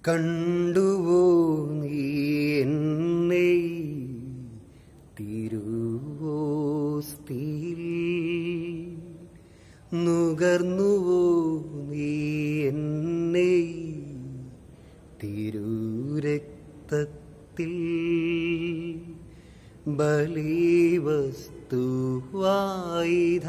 കണ്ടുവോ നീ എന്നെ തിരുവോസ്തിയിൽ നുകർന്നുവോ നീ എന്നെ തിരുരക്തത്തിൽ ബലിവസ്തുവായിധ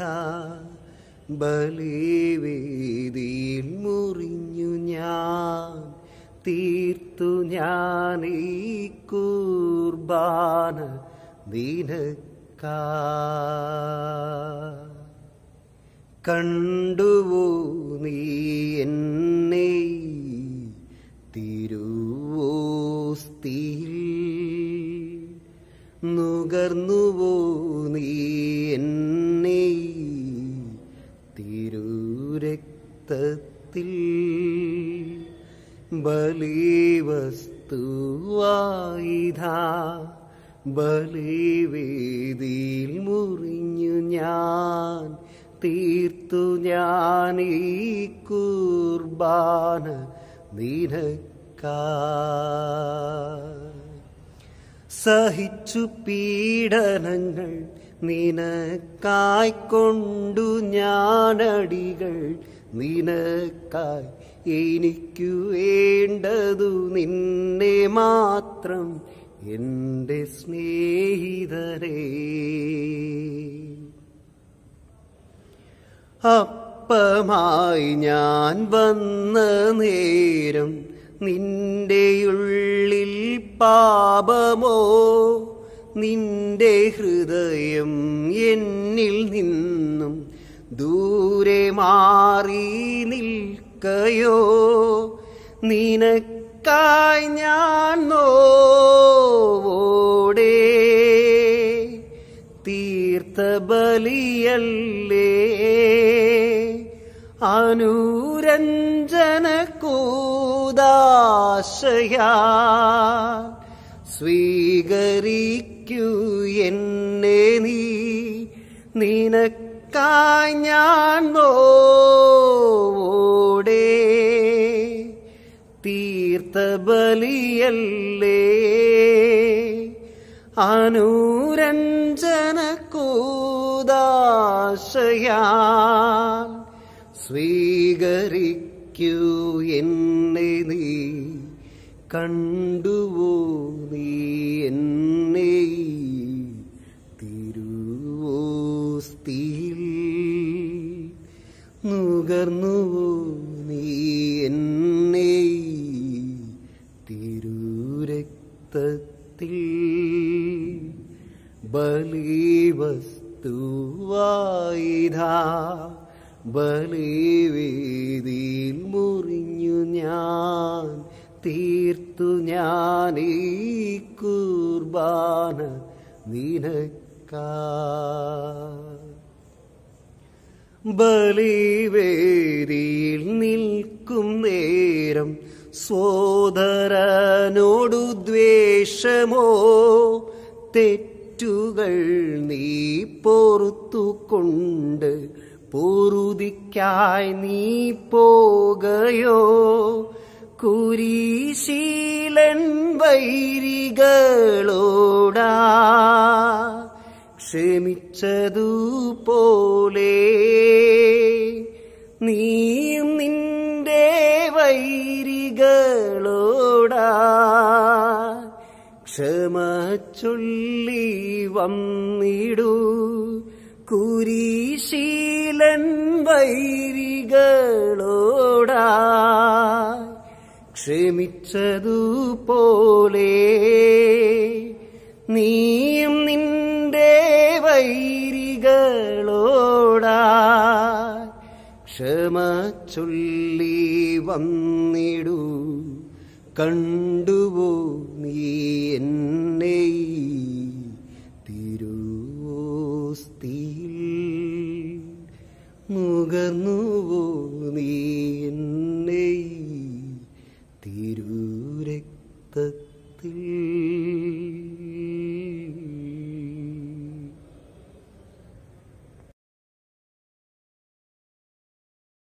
ബലിവേദിയിൽ മുറിഞ്ഞു ഞാൻ തീർത്തു ഞാൻ ഈ കുർബാന നിനക്കാ കണ്ടുവോ നീ എന്നെ തിരുവോസ്തിയിൽ നുകർന്നുവോ നീ എന്നെ തിരുരക്തത്തിൽ ബലിവസ്തുവായിധ ബലിവേദിയിൽ മുറിഞ്ഞു ഞാൻ തീർത്തു ഞാൻ ഈ കുർബാന നിനക്കാ സഹിച്ചു പീഡനങ്ങൾ നിനക്കായ്ക്കൊണ്ടു ഞാനടികൾ നിനക്കായി എനിക്കു വേണ്ടതു നിന്നെ മാത്രം എൻ്റെ സ്നേഹിതരേ അപ്പമായി ഞാൻ വന്ന നേരം നിന്റെയുള്ളിൽ പാപമോ നിന്റെ ഹൃദയം എന്നിൽ നിന്നും ദൂരെ മാറി നിൽക്കയോ നിനക്കായി ഞാൻ നോവോടെ തീർത്ത ബലിയല്ലേ അനുരഞ്ജന കൂദാശയാ സ്വീകരിക്കൂ എന്നെ നീ നിനക്കായി ഞാൻ നോവോടെ തീർത്ത ബലിയല്ലേ അനുരഞ്ജന കൂദാശയാൽ സ്വീകരിക്കൂ എന്നെ നീ കണ്ടുവോ നീ എന്നെ തിരുവോസ്തിയിൽ നുകർന്നുവോ നീ എന്നെ തിരുരക്തത്തിൽ ബലിവസ്തുവായിധ ബലിവേദിയിൽ മുറിഞ്ഞു ഞാൻ തീർത്തു ഞാൻ ഈ കുർബാന നിനക്കാ ബലിവേദിയിൽ നിൽക്കും നേരം സോദരനോടു ദ്വേഷമോ തെറ്റുകൾ നീ പൊറുത്തുകൊണ്ട് പൊറുതിക്കായി നീ പോകയോ കുരീശീലൻ വൈരികളോടാ ക്ഷമിച്ചതുപോലെ നീയും നിന്റെ വൈരികളോടാ ക്ഷമ ചൊല്ലി വന്നിടൂ കുരീശീലൻ വൈരികളോടാ ക്ഷമിച്ചതുപോലെ നീയും നിന്റെ വൈരികളോടാ ക്ഷമ ചൊല്ലി വന്നിടൂ കണ്ടുവോ നീ എന്നെ തിരുവോസ്തിയിൽ നുകർന്നുവോ നീ